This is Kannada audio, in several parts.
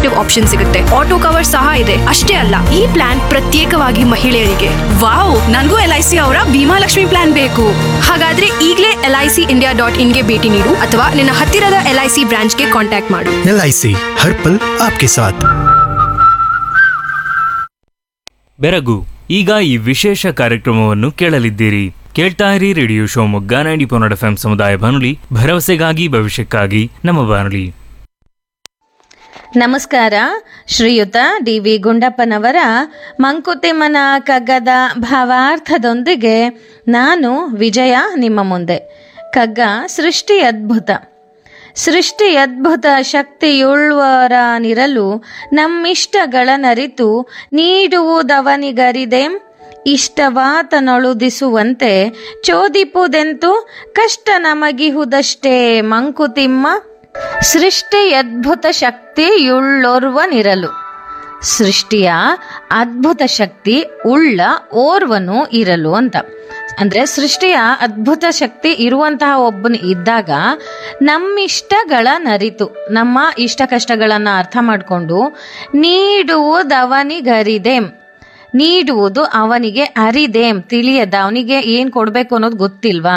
ಅಟ್ರಾಕ್ಟಿವ್ ಆಪ್ಷನ್ ಸಿಗುತ್ತೆ ಆಟೋ ಕವರ್ ಸಹ ಇದೆ ಅಷ್ಟೇ ಅಲ್ಲ ಈ ಪ್ಲಾನ್ ಪ್ರತ್ಯೇಕವಾಗಿ ಮಹಿಳೆಯರಿಗೆ ವಾವ್ ನನಗೂ ಎಲ್ ಐ ಸಿ ಅವರ ಭೀಮಾ ಲಕ್ಷ್ಮಿ ಪ್ಲಾನ್ ಬೇಕು ಹಾಗಾದ್ರೆ ಈಗಲೇ L I C India dot ಇನ್ಗೆ ಭೇಟಿ ನೀಡು ಅಥವಾ ನಿನ್ನ ಹತ್ತಿರದ ಎಲ್ ಐ ಸಿ ಬ್ರಾಂಚ್ಗೆ ಕಾಂಟ್ಯಾಕ್ಟ್ ಮಾಡು एल आई सी हर पल आपके साथ ಬೆರಗು ಈಗ ಈ ವಿಶೇಷ ಕಾರ್ಯಕ್ರಮವನ್ನು ಕೇಳಲಿದ್ದೀರಿ ಕೇಳ್ತಾ ಇರಿ ರೇಡಿಯೋ ಶಿವಮೊಗ್ಗ ನೈಂಟಿ ಪೊನ್ನಡ ಎಫ್ ಸಮುದಾಯ ಬಾನುಲಿ ಭರವಸೆಗಾಗಿ ಭವಿಷ್ಯಕ್ಕಾಗಿ ನಮ್ಮ ಬಾನುಲಿ ನಮಸ್ಕಾರ ಶ್ರೀಯುತ ಡಿ ವಿ ಗುಂಡಪ್ಪನವರ ಮಂಕುತಿಮ್ಮನ ಕಗ್ಗದ ಭಾವಾರ್ಥದೊಂದಿಗೆ ನಾನು ವಿಜಯ ನಿಮ್ಮ ಮುಂದೆ ಕಗ್ಗ ಸೃಷ್ಟಿ ಅದ್ಭುತ ಸೃಷ್ಟಿ ಅದ್ಭುತ ಶಕ್ತಿಯುಳ್ವರನಿರಲು ನಮ್ಮಿಷ್ಟಗಳನರಿತು ನೀಡುವುದವನಿಗರಿದೆ ಇಷ್ಟವಾತನೊಳುದಿಸುವಂತೆ ಚೋದಿಪುದೆಂತು ಕಷ್ಟ ನಮಗಿಹುದಷ್ಟೇ ಮಂಕುತಿಮ್ಮ ಸೃಷ್ಟಿ ಅದ್ಭುತ ಶಕ್ತಿಯುಳ್ಳೋರ್ವನಿರಲು ಸೃಷ್ಟಿಯ ಅದ್ಭುತ ಶಕ್ತಿ ಉಳ್ಳ ಓರ್ವನು ಇರಲು ಅಂತ ಅಂದ್ರೆ ಸೃಷ್ಟಿಯ ಅದ್ಭುತ ಶಕ್ತಿ ಇರುವಂತಹ ಒಬ್ಬನು ಇದ್ದಾಗ ನಮ್ಮಿಷ್ಟಗಳ ನರಿತು ನಮ್ಮ ಇಷ್ಟ ಕಷ್ಟಗಳನ್ನ ಅರ್ಥ ಮಾಡಿಕೊಂಡು ನೀಡುವುದವನಿಗರಿದೆ ನೀಡುವುದು ಅವನಿಗೆ ಅರಿದೇಂ ತಿಳಿಯದ ಅವನಿಗೆ ಏನ್ ಕೊಡ್ಬೇಕು ಅನ್ನೋದು ಗೊತ್ತಿಲ್ವಾ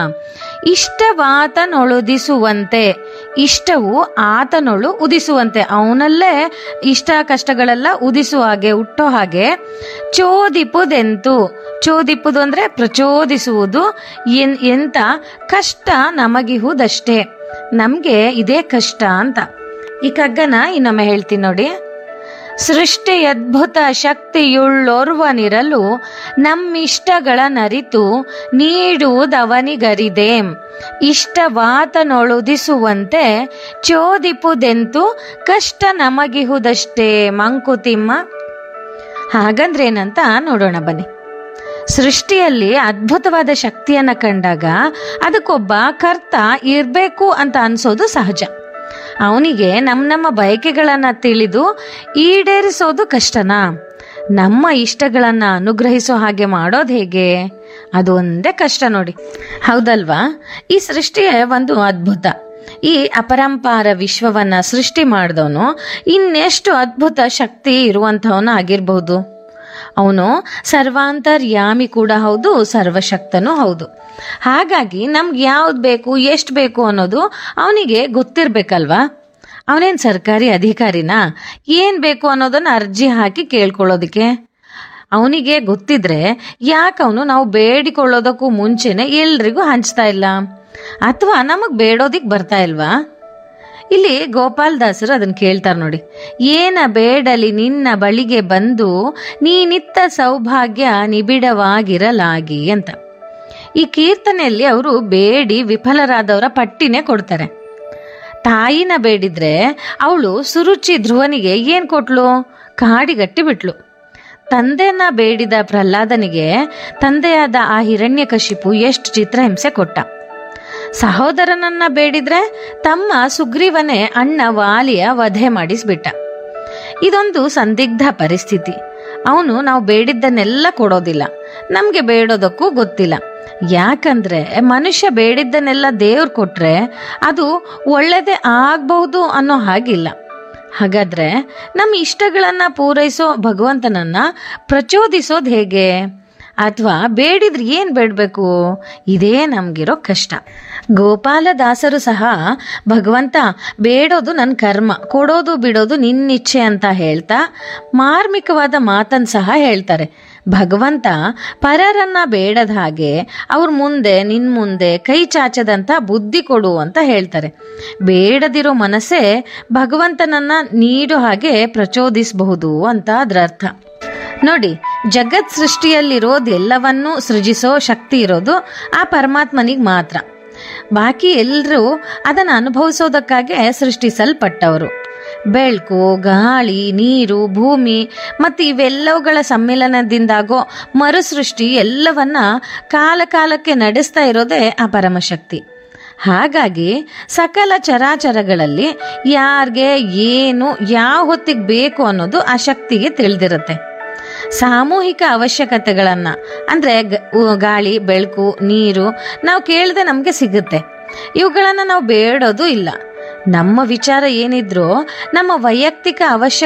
ಇಷ್ಟವಾತನೊಳುದಿಸುವಂತೆ ಇಷ್ಟವು ಆತನೊಳು ಉದಿಸುವಂತೆ ಅವನಲ್ಲೇ ಇಷ್ಟ ಕಷ್ಟಗಳೆಲ್ಲ ಉದಿಸುವ ಹಾಗೆ ಹುಟ್ಟೋ ಹಾಗೆ ಚೋದಿಪುದೆಂತು ಚೋದಿಪುದು ಅಂದ್ರೆ ಪ್ರಚೋದಿಸುವುದು ಎನ್ ಎಂತ ಕಷ್ಟ ನಮಗಿಹುದಷ್ಟೇ ನಮ್ಗೆ ಇದೇ ಕಷ್ಟ ಅಂತ ಈ ಕಗ್ಗನ ಇನ್ನೊಮ್ಮೆ ಹೇಳ್ತೀನಿ ನೋಡಿ ಸೃಷ್ಟಿ ಅದ್ಭುತ ಶಕ್ತಿಯುಳ್ಳೋರ್ವನಿರಲು ನಮ್ಮಿಷ್ಟಗಳನರಿತು ನೀಡುವುದವನಿಗರಿದೆ ಇಷ್ಟವಾತನೊಳುದಿಸುವಂತೆ ಚೋದಿಪುದೆಂತು ಕಷ್ಟ ನಮಗಿಹುದಷ್ಟೇ ಮಂಕುತಿಮ್ಮ ಹಾಗಂದ್ರೇನಂತ ನೋಡೋಣ ಬನ್ನಿ ಸೃಷ್ಟಿಯಲ್ಲಿ ಅದ್ಭುತವಾದ ಶಕ್ತಿಯನ್ನ ಕಂಡಾಗ ಅದಕ್ಕೊಬ್ಬ ಕರ್ತ ಇರ್ಬೇಕು ಅಂತ ಅನ್ಸೋದು ಸಹಜ ಅವನಿಗೆ ನಮ್ಮ ನಮ್ಮ ಬಯಕೆಗಳನ್ನ ತಿಳಿದು ಈಡೇರಿಸೋದು ಕಷ್ಟನಾ ನಮ್ಮ ಇಷ್ಟಗಳನ್ನ ಅನುಗ್ರಹಿಸೋ ಹಾಗೆ ಮಾಡೋದು ಹೇಗೆ ಅದು ಒಂದೇ ಕಷ್ಟ ನೋಡಿ ಹೌದಲ್ವಾ ಈ ಸೃಷ್ಟಿಯೇ ಒಂದು ಅದ್ಭುತ ಈ ಅಪರಂಪಾರ ವಿಶ್ವವನ್ನ ಸೃಷ್ಟಿ ಮಾಡಿದವನು ಇನ್ನೆಷ್ಟು ಅದ್ಭುತ ಶಕ್ತಿ ಇರುವಂತವನು ಆಗಿರಬಹುದು ಅವನು ಸರ್ವಾಂತರ್ಯಾಮಿ ಕೂಡ ಹೌದು ಸರ್ವಶಕ್ತನೂ ಹೌದು ಹಾಗಾಗಿ ನಮ್ಗೆ ಯಾವ್ದು ಬೇಕು ಎಷ್ಟು ಬೇಕು ಅನ್ನೋದು ಅವನಿಗೆ ಗೊತ್ತಿರ್ಬೇಕಲ್ವಾ ಅವನೇನ್ ಸರ್ಕಾರಿ ಅಧಿಕಾರಿನಾ ಏನ್ ಬೇಕು ಅನ್ನೋದನ್ನ ಅರ್ಜಿ ಹಾಕಿ ಕೇಳ್ಕೊಳ್ಳೋದಕ್ಕೆ ಅವನಿಗೆ ಗೊತ್ತಿದ್ರೆ ಯಾಕೆ ಅವನು ನಾವು ಬೇಡಿಕೊಳ್ಳೋದಕ್ಕೂ ಮುಂಚೆನೆ ಎಲ್ರಿಗೂ ಹಂಚ್ತಾ ಇಲ್ಲ ಅಥವಾ ನಮಗ್ ಬೇಡೋದಿಕ್ ಬರ್ತಾ ಇಲ್ವಾ ಇಲ್ಲಿ ಗೋಪಾಲ್ ದಾಸರು ಅದನ್ನ ಕೇಳ್ತಾರೆ ನೋಡಿ ಏನ ಬೇಡಲಿ ನಿನ್ನ ಬಳಿಗೆ ಬಂದು ನೀನಿತ್ತ ಸೌಭಾಗ್ಯ ನಿಬಿಡವಾಗಿರಲಾಗಿ ಅಂತ ಈ ಕೀರ್ತನೆಯಲ್ಲಿ ಅವರು ಬೇಡಿ ವಿಫಲರಾದವರ ಪಟ್ಟಿನೇ ಕೊಡ್ತಾರೆ ತಾಯಿನ ಬೇಡಿದ್ರೆ ಅವಳು ಸುರುಚಿ ಧ್ರುವನಿಗೆ ಏನ್ ಕೊಟ್ಲು ಕಾಡಿಗಟ್ಟಿ ಬಿಟ್ಲು ತಂದೆನ ಬೇಡಿದ ಪ್ರಹ್ಲಾದನಿಗೆ ತಂದೆಯಾದ ಆ ಹಿರಣ್ಯಕಶಿಪು ಎಷ್ಟು ಚಿತ್ರಹಿಂಸೆ ಕೊಟ್ಟ ಸಹೋದರನನ್ನ ಬೇಡಿದ್ರೆ ತಮ್ಮ ಸುಗ್ರೀವನೇ ಅಣ್ಣ ವಾಲಿಯ ವಧೆ ಮಾಡಿಸ್ಬಿಟ್ಟ ಇದೊಂದು ಸಂದಿಗ್ಧ ಪರಿಸ್ಥಿತಿ ಅವನು ನಾವು ಬೇಡಿದ್ದನ್ನೆಲ್ಲ ಕೊಡೋದಿಲ್ಲ ನಮ್ಗೆ ಬೇಡೋದಕ್ಕೂ ಗೊತ್ತಿಲ್ಲ ಯಾಕಂದ್ರೆ ಮನುಷ್ಯ ಬೇಡಿದ್ದನ್ನೆಲ್ಲ ದೇವ್ರು ಕೊಟ್ರೆ ಅದು ಒಳ್ಳೇದೇ ಆಗ್ಬಹುದು ಅನ್ನೋ ಹಾಗಿಲ್ಲ ಹಾಗಾದ್ರೆ ನಮ್ಮ ಇಷ್ಟಗಳನ್ನ ಪೂರೈಸೋ ಭಗವಂತನನ್ನ ಪ್ರಚೋದಿಸೋದು ಹೇಗೆ ಅಥವಾ ಬೇಡಿದ್ರೆ ಏನ್ ಬೇಡಬೇಕು ಇದೇ ನಮ್ಗಿರೋ ಕಷ್ಟ ಗೋಪಾಲದಾಸರು ಸಹ ಭಗವಂತ ಬೇಡೋದು ನನ್ನ ಕರ್ಮ ಕೊಡೋದು ಬಿಡೋದು ನಿನ್ನಿಚ್ಛೆ ಅಂತ ಹೇಳ್ತಾ ಮಾರ್ಮಿಕವಾದ ಮಾತನ್ನು ಸಹ ಹೇಳ್ತಾರೆ ಭಗವಂತ ಪರರನ್ನ ಬೇಡದ ಹಾಗೆ ಅವ್ರ ಮುಂದೆ ನಿನ್ ಮುಂದೆ ಕೈ ಚಾಚದಂತ ಬುದ್ಧಿ ಕೊಡು ಅಂತ ಹೇಳ್ತಾರೆ ಬೇಡದಿರೋ ಮನಸ್ಸೇ ಭಗವಂತನನ್ನ ನೀಡೋ ಹಾಗೆ ಪ್ರಚೋದಿಸಬಹುದು ಅಂತ ಅದ್ರ ಅರ್ಥ ನೋಡಿ ಜಗತ್ ಸೃಷ್ಟಿಯಲ್ಲಿರೋದು ಎಲ್ಲವನ್ನೂ ಸೃಜಿಸೋ ಶಕ್ತಿ ಇರೋದು ಆ ಪರಮಾತ್ಮನಿಗೆ ಮಾತ್ರ ಬಾಕಿ ಎಲ್ಲರೂ ಅದನ್ನು ಅನುಭವಿಸೋದಕ್ಕಾಗೆ ಸೃಷ್ಟಿಸಲ್ಪಟ್ಟವರು ಬೆಳಕು ಗಾಳಿ ನೀರು ಭೂಮಿ ಮತ್ತು ಇವೆಲ್ಲವುಗಳ ಸಮ್ಮಿಲನದಿಂದಾಗೋ ಮರುಸೃಷ್ಟಿ ಎಲ್ಲವನ್ನ ಕಾಲ ಕಾಲಕ್ಕೆ ನಡೆಸ್ತಾ ಇರೋದೇ ಆ ಪರಮಶಕ್ತಿ ಹಾಗಾಗಿ ಸಕಲ ಚರಾಚರಗಳಲ್ಲಿ ಯಾರಿಗೆ ಏನು ಯಾವ ಹೊತ್ತಿಗೆ ಬೇಕು ಅನ್ನೋದು ಆ ಶಕ್ತಿಗೆ ತಿಳಿದಿರುತ್ತೆ ಸಾಮೂಹಿಕ ಅವಶ್ಯಕತೆಗಳನ್ನ ಅಂದ್ರೆ ಗ- ಉ- ಗಾಳಿ ಬೆಳಕು ನೀರು ನಾವು ಕೇಳದೆ ನಮಗೆ ಸಿಗುತ್ತೆ ಇವುಗಳನ್ನ ನಾವು ಬೇಡೋದು ಇಲ್ಲ ನಮ್ಮ ವಿಚಾರ ಏನಿದ್ರೂ ನಮ್ಮ ವೈಯಕ್ತಿಕ ಅವಶ್ಯಕ